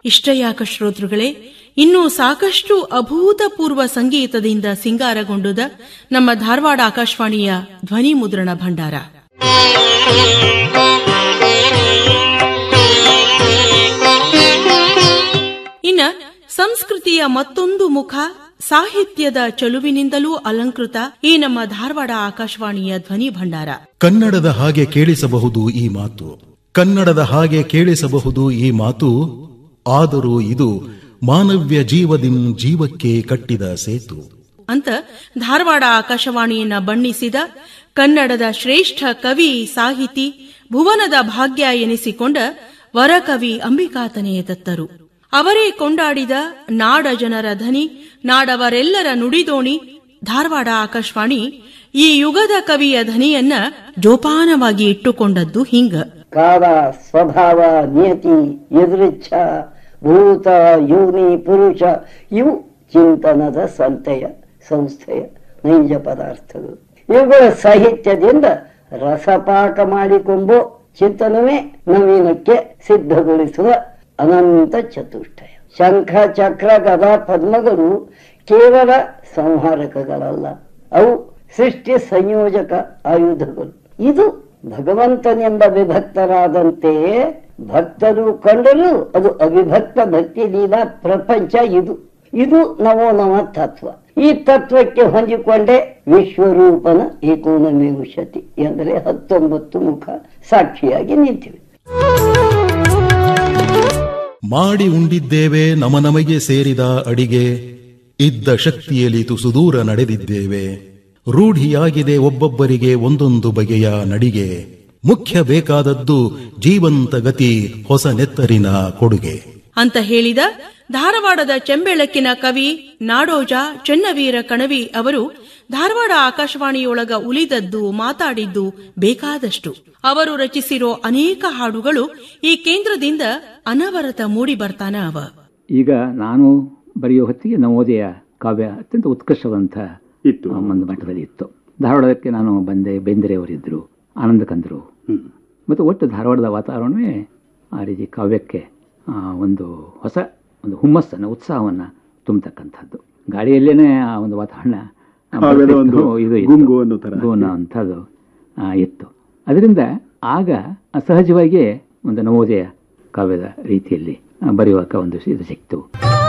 ಇಷ್ಟ ಯಾಕ ಶ್ರೋತೃಗಳೇ ಇನ್ನೂ ಸಾಕಷ್ಟು ಅಭೂತಪೂರ್ವ ಸಂಗೀತದಿಂದ ಸಿಂಗಾರಗೊಂಡುದ ನಮ್ಮ ಧಾರವಾಡ ಆಕಾಶವಾಣಿಯ ಧ್ವನಿ ಮುದ್ರಣ ಭಂಡಾರ ಇನ್ನ ಸಂಸ್ಕೃತಿಯ ಮತ್ತೊಂದು ಮುಖ ಸಾಹಿತ್ಯದ ಚಲುವಿನಿಂದಲೂ ಅಲಂಕೃತ ಈ ನಮ್ಮ ಧಾರವಾಡ ಆಕಾಶವಾಣಿಯ ಧ್ವನಿ ಭಂಡಾರ ಕನ್ನಡದ ಹಾಗೆ ಕೇಳಿಸಬಹುದು ಈ ಮಾತು ಕನ್ನಡದ ಹಾಗೆ ಕೇಳಿಸಬಹುದು ಈ ಮಾತು ಆದರೂ ಇದು ಮಾನವ್ಯ ಜೀವದಿಂ ಜೀವಕ್ಕೆ ಕಟ್ಟಿದ ಸೇತು ಅಂತ ಧಾರವಾಡ ಆಕಾಶವಾಣಿಯನ್ನ ಬಣ್ಣಿಸಿದ ಕನ್ನಡದ ಶ್ರೇಷ್ಠ ಕವಿ ಸಾಹಿತಿ ಭುವನದ ಭಾಗ್ಯ ಎನಿಸಿಕೊಂಡ ವರಕವಿ ಅಂಬಿಕಾತನೆಯ ದತ್ತರು ಅವರೇ ಕೊಂಡಾಡಿದ ನಾಡ ಜನರ ಧನಿ ನಾಡವರೆಲ್ಲರ ನುಡಿದೋಣಿ ಧಾರವಾಡ ಆಕಾಶವಾಣಿ ಈ ಯುಗದ ಕವಿಯ ಧನಿಯನ್ನ ಜೋಪಾನವಾಗಿ ಇಟ್ಟುಕೊಂಡದ್ದು ಹಿಂಗ ಕಾಲ ಸ್ವಭಾವ ನಿಯತಿ ಎದುರಿಚ್ಛ ಭೂತ ಯೋನಿ ಪುರುಷ ಇವು ಚಿಂತನದ ಸಂತೆಯ ಸಂಸ್ಥೆಯ ನೈಜ ಪದಾರ್ಥಗಳು ಇವುಗಳ ಸಾಹಿತ್ಯದಿಂದ ರಸಪಾಕ ಮಾಡಿಕೊಂಬೋ ಚಿಂತನವೇ ನವೀನಕ್ಕೆ ಸಿದ್ಧಗೊಳಿಸುವ ಅನಂತ ಚತುಷ್ಟಯ ಶಂಖ ಚಕ್ರ ಗದಾ ಪದ್ಮಗಳು ಕೇವಲ ಸಂಹಾರಕಗಳಲ್ಲ ಅವು ಸೃಷ್ಟಿ ಸಂಯೋಜಕ ಆಯುಧಗಳು ಇದು ಭಗವಂತನೆಂಬ ವಿಭಕ್ತರಾದಂತೆಯೇ ಭಕ್ತರು ಕಂಡರೂ ಅದು ಅವಿಭಕ್ತ ಭಕ್ತಿ ಲೀಲಾ ಪ್ರಪಂಚ ಇದು ಇದು ನವೋ ನವ ತತ್ವ ಈ ತತ್ವಕ್ಕೆ ಹೊಂದಿಕೊಂಡೇ ವಿಶ್ವರೂಪನ ಏಕೋನವಿಂಶತಿ ಎಂದರೆ ಹತ್ತೊಂಬತ್ತು ಮುಖ ಸಾಕ್ಷಿಯಾಗಿ ನಿಂತಿವೆ ಮಾಡಿ ಉಂಡಿದ್ದೇವೆ ನಮ ನಮಗೆ ಸೇರಿದ ಅಡಿಗೆ ಇದ್ದ ಶಕ್ತಿಯಲ್ಲಿ ತುಸು ದೂರ ನಡೆದಿದ್ದೇವೆ ರೂಢಿಯಾಗಿದೆ ಒಬ್ಬೊಬ್ಬರಿಗೆ ಒಂದೊಂದು ಬಗೆಯ ನಡಿಗೆ ಮುಖ್ಯ ಬೇಕಾದದ್ದು ಜೀವಂತ ಗತಿ ಹೊಸ ನೆತ್ತರಿನ ಕೊಡುಗೆ ಅಂತ ಹೇಳಿದ ಧಾರವಾಡದ ಚೆಂಬೆಳಕಿನ ಕವಿ ನಾಡೋಜ ಚೆನ್ನವೀರ ಕಣವಿ ಅವರು ಧಾರವಾಡ ಆಕಾಶವಾಣಿಯೊಳಗ ಉಳಿದದ್ದು ಮಾತಾಡಿದ್ದು ಬೇಕಾದಷ್ಟು ಅವರು ರಚಿಸಿರೋ ಅನೇಕ ಹಾಡುಗಳು ಈ ಕೇಂದ್ರದಿಂದ ಅನವರತ ಮೂಡಿ ಬರ್ತಾನ ಅವ ಈಗ ನಾನು ಬರೆಯೋ ಹೊತ್ತಿಗೆ ನವೋದಯ ಕಾವ್ಯ ಅತ್ಯಂತ ಉತ್ಕೃಷ್ಟವಂತ ಇತ್ತು ಆ, ಒಂದು ಮಟ್ಟದಲ್ಲಿ ಇತ್ತು ಧಾರವಾಡಕ್ಕೆ ನಾನು ಬಂದೆ ಬೇಂದ್ರೆಯವರಿದ್ದರು ಆನಂದ ಕಂದರು ಮತ್ತು ಒಟ್ಟು ಧಾರವಾಡದ ವಾತಾವರಣವೇ ಆ ರೀತಿ ಕಾವ್ಯಕ್ಕೆ ಆ, ಒಂದು ಹೊಸ ಒಂದು ಹುಮ್ಮಸ್ಸನ್ನು ಉತ್ಸಾಹವನ್ನು ತುಂಬತಕ್ಕಂಥದ್ದು ಗಾಳಿಯಲ್ಲೇನೆ ಆ ಒಂದು ವಾತಾವರಣ ಆ, ಕಾವ್ಯದ ಒಂದು ಬರ್ತಿತ್ತು. ಇದು ಇತ್ತು. ಗುಂಗು ಅನ್ನೋ ಥರ. ಗುಂಗು ಅನ್ನೋಂಥದ್ದು ಆ, ಇತ್ತು ಅದರಿಂದ ಆಗ ಸಹಜವಾಗಿಯೇ ಒಂದು ನವೋದಯ ಕಾವ್ಯದ ರೀತಿಯಲ್ಲಿ ಆ, ಬರೆಯುವಾಗ ಒಂದು ಇದು ಸಿಕ್ತು